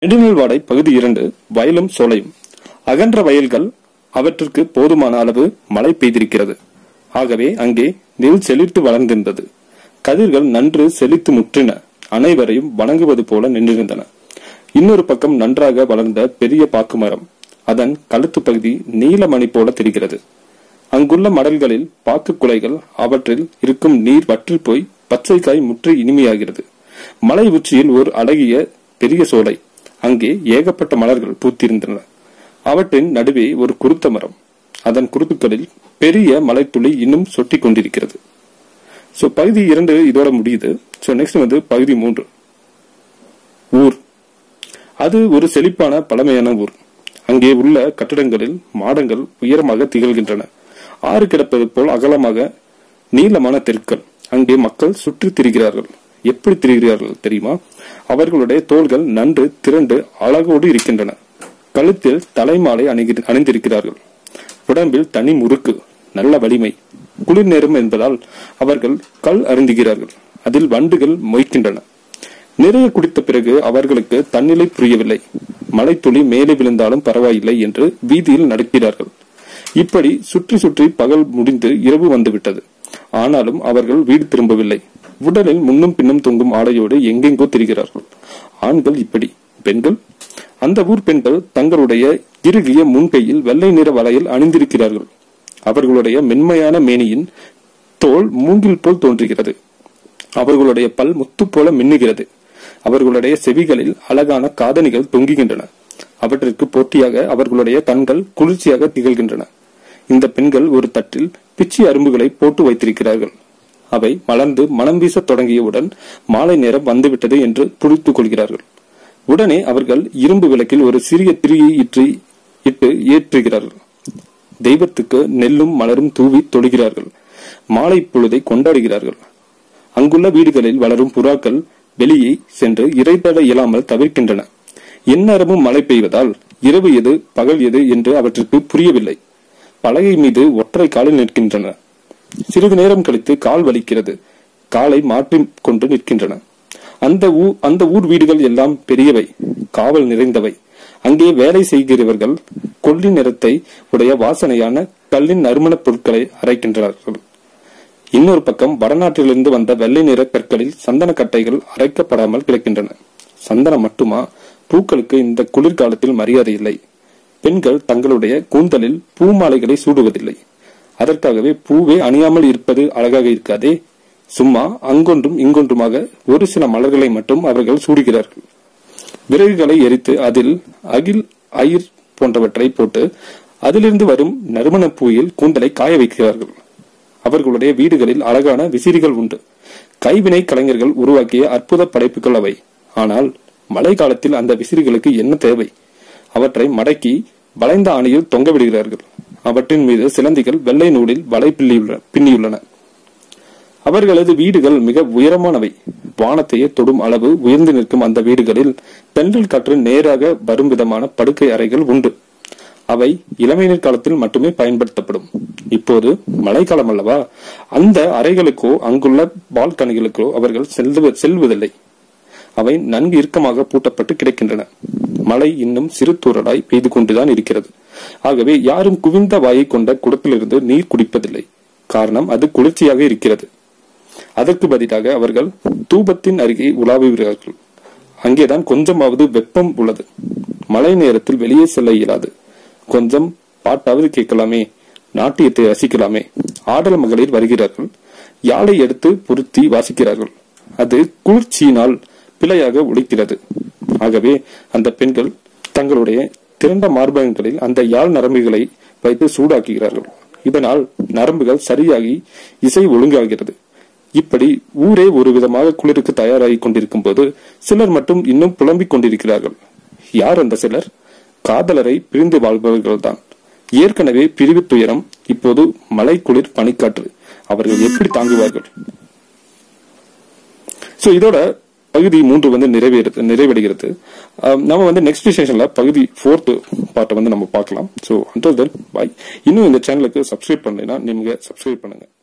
நெடுநீள்வாடை பகுதி இரண்டு வயலும் சோலையும் அகன்ற வயல்கள் அவற்றிற்கு போதுமான அளவு மழை பெய்திருக்கிறது ஆகவே அங்கே நெல் செழித்து வளர்ந்திருந்தது கதிர்கள் நன்று செழித்து முற்றின அனைவரையும் வணங்குவது போல நின்றிருந்தன இன்னொரு பக்கம் நன்றாக வளர்ந்த பெரிய பாக்கு மரம் அதன் கழுத்து பகுதி நீலமணி போல தெரிகிறது அங்குள்ள மடல்களில் பாக்கு குலைகள் அவற்றில் இருக்கும் நீர் வற்றி போய் பச்சைக்காய் முற்றி இனிமையாகிறது மலை உச்சியில் ஒரு அழகிய பெரிய சோலை அங்கே ஏகப்பட்ட மலர்கள் பூத்திருந்தன அவற்றின் நடுவே ஒரு குருத்த மரம் அதன் குருத்துக்களில் பெரிய மலைத்துளி இன்னும் சொட்டி கொண்டிருக்கிறது சோ பகுதி இரண்டு இதோட முடியுது சோ நெக்ஸ்ட் வந்து பகுதி மூன்று ஊர் அது ஒரு செழிப்பான பழமையான ஊர் அங்கே உள்ள கட்டடங்களில் மாடங்கள் உயரமாக திகழ்கின்றன ஆறு கிடப்பது போல் அகலமாக நீளமான தெருக்கள் அங்கே மக்கள் சுற்றி திரிகிறார்கள் எப்படி திரிகிறார்கள் தெரியுமா அவர்களுடைய தோள்கள் நன்று திரண்டு அழகோடு இருக்கின்றன கழுத்தில் தலைமாலை அணிகி- அணிந்திருக்கிறார்கள் உடம்பில் தனி முறுக்கு நல்ல வலிமை குளிர் நேரம் என்பதால் அவர்கள் கல் அருந்துகிறார்கள் அதில் வண்டுகள் மொய்க்கின்றன நிறைய குடித்த பிறகு அவர்களுக்கு தன்னிலை புரியவில்லை மழைத்துளி மேலே விழுந்தாலும் பரவாயில்லை என்று வீதியில் நடக்கிறார்கள் இப்படி சுற்றி சுற்றி பகல் முடிந்து இரவு வந்துவிட்டது ஆனாலும் அவர்கள் வீடு திரும்பவில்லை உடலில் முன்னும் பின்னும் தொங்கும் ஆடையோடு எங்கெங்கோ திரிகிறார்கள் ஆண்கள் இப்படி பெண்கள் அந்த ஊர் பெண்கள் தங்களுடைய இறுகிய முன்கையில் வெள்ளை நிற வளையல் அணிந்திருக்கிறார்கள் அவர்களுடைய மென்மையான மேனியின் தோல் மூங்கில் போல் தோன்றுகிறது அவர்களுடைய பல் முத்து போல மின்னுகிறது அவர்களுடைய செவிகளில் அழகான காதணிகள் தொங்குகின்றன அவற்றிற்கு போட்டியாக அவர்களுடைய கண்கள் குளிர்ச்சியாக திகழ்கின்றன இந்த பெண்கள் ஒரு தட்டில் பிச்சி அரும்புகளை போட்டு வைத்திருக்கிறார்கள் அவை மலர்ந்து மனம் வீசத் தொடங்கியவுடன் மாலை நேரம் வந்துவிட்டது என்று புரித்துக் கொள்கிறார்கள் உடனே அவர்கள் இரும்பு விளக்கில் ஒரு சிறிய திரியை இற்றி இட்டு ஏற்றுகிறார்கள் தெய்வத்துக்கு நெல்லும் மலரும் தூவி தொழுகிறார்கள் மாலை பொழுதை கொண்டாடுகிறார்கள் அங்குள்ள வீடுகளில் வளரும் புறாக்கள் வெளியே சென்று இறைத்தட இயலாமல் தவிர்க்கின்றன எந்நேரமும் மழை பெய்வதால் இரவு எது பகல் எது என்று அவற்றுக்கு புரியவில்லை பலகை மீது ஒற்றை காலில் நிற்கின்றன சிறிது நேரம் கழித்து கால் வலிக்கிறது காலை மாற்றிக் கொண்டு நிற்கின்றன அந்த ஊ அந்த ஊர் வீடுகள் எல்லாம் பெரியவை காவல் நிறைந்தவை அங்கே வேலை செய்கிறவர்கள் கொல்லி நிறத்தை உடைய வாசனையான கல்லின் நறுமணப் பொருட்களை அரைக்கின்றார்கள் இன்னொரு பக்கம் வடநாட்டிலிருந்து வந்த வெள்ளை நிற கற்களில் சந்தன கட்டைகள் அரைக்கப்படாமல் கிடக்கின்றன சந்தனம் மட்டுமா பூக்களுக்கு இந்த குளிர்காலத்தில் மரியாதை இல்லை பெண்கள் தங்களுடைய கூந்தலில் பூ மாலைகளை சூடுவதில்லை அதற்காகவே பூவே அணியாமல் இருப்பது அழகாக இருக்காதே சும்மா அங்கொன்றும் இங்கொன்றுமாக ஒரு சில மலர்களை மட்டும் அவர்கள் சூடுகிறார்கள் விறகுகளை எரித்து அதில் அகில் அயிர் போன்றவற்றை போட்டு அதிலிருந்து வரும் நறுமணப் பூவில் கூந்தலை காய வைக்கிறார்கள் அவர்களுடைய வீடுகளில் அழகான விசிறிகள் உண்டு கைவினை கலைஞர்கள் உருவாக்கிய அற்புத படைப்புகள் அவை ஆனால் மழை காலத்தில் அந்த விசிறிகளுக்கு என்ன தேவை அவற்றை மடக்கி வளைந்த ஆணியில் தொங்க விடுகிறார்கள் அவற்றின் மீது சிலந்திகள் வெள்ளை நூலில் வலை பின்னியுள்ள பின்னியுள்ளன அவர்களது வீடுகள் மிக உயரமானவை வானத்தையே தொடும் அளவு உயர்ந்து நிற்கும் அந்த வீடுகளில் தென்றல் காற்று நேராக வரும் விதமான படுக்கை அறைகள் உண்டு அவை இளமைநீர் காலத்தில் மட்டுமே பயன்படுத்தப்படும் இப்போது மழைக்காலம் அல்லவா அந்த அறைகளுக்கோ அங்குள்ள பால்கனிகளுக்கோ அவர்கள் செல்லுவ- செல்வதில்லை அவை நன்கு இறுக்கமாக பூட்டப்பட்டு கிடக்கின்றன மழை இன்னும் சிறு தூறலாய் பெய்து கொண்டுதான் இருக்கிறது ஆகவே யாரும் குவிந்த வாயை கொண்ட குடத்திலிருந்து நீர் குடிப்பதில்லை காரணம் அது குளிர்ச்சியாக இருக்கிறது அதற்கு பதிலாக அவர்கள் தூபத்தின் அருகே உலாவுகிறார்கள் அங்கேதான் கொஞ்சமாவது வெப்பம் உள்ளது மழை நேரத்தில் வெளியே செல்ல இயலாது கொஞ்சம் பாட்டாவது கேட்கலாமே நாட்டியத்தை ரசிக்கலாமே ஆடல் மகளிர் வருகிறார்கள் யாழை எடுத்து பொருத்தி வாசிக்கிறார்கள் அது குளிர்ச்சியினால் பிழையாக ஒலிக்கிறது ஆகவே அந்த பெண்கள் தங்களுடைய திரண்ட மார்பகங்களில் அந்த யாழ் நரம்புகளை வைத்து சூடாக்குகிறார்கள் இதனால் நரம்புகள் சரியாகி இசை ஒழுங்காகிறது இப்படி ஊரே ஒரு விதமாக குளிருக்கு தயாராகி கொண்டிருக்கும் போது சிலர் மட்டும் இன்னும் புலம்பிக் கொண்டிருக்கிறார்கள் யார் அந்த சிலர் காதலரை பிரிந்து வாழ்பவர்கள்தான் ஏற்கனவே பிரிவு துயரம் இப்போது மலை குளிர் பனிக்காற்று அவர்கள் எப்படி தாங்குவார்கள் சோ இதோட பகுதி மூன்று வந்து நிறைவேறது நிறைவடைகிறது அஹ் நம்ம வந்து நெக்ஸ்ட் செஷன்ல பகுதி ஃபோர்த் பார்ட்டை வந்து நம்ம பார்க்கலாம் ஸோ அண்டர் தென் பாய் இன்னும் இந்த சேனலுக்கு சப்ஸ்கிரைப் பண்ணலைன்னா நீங்க சப்ஸ்கிரைப் பண்ணுங்க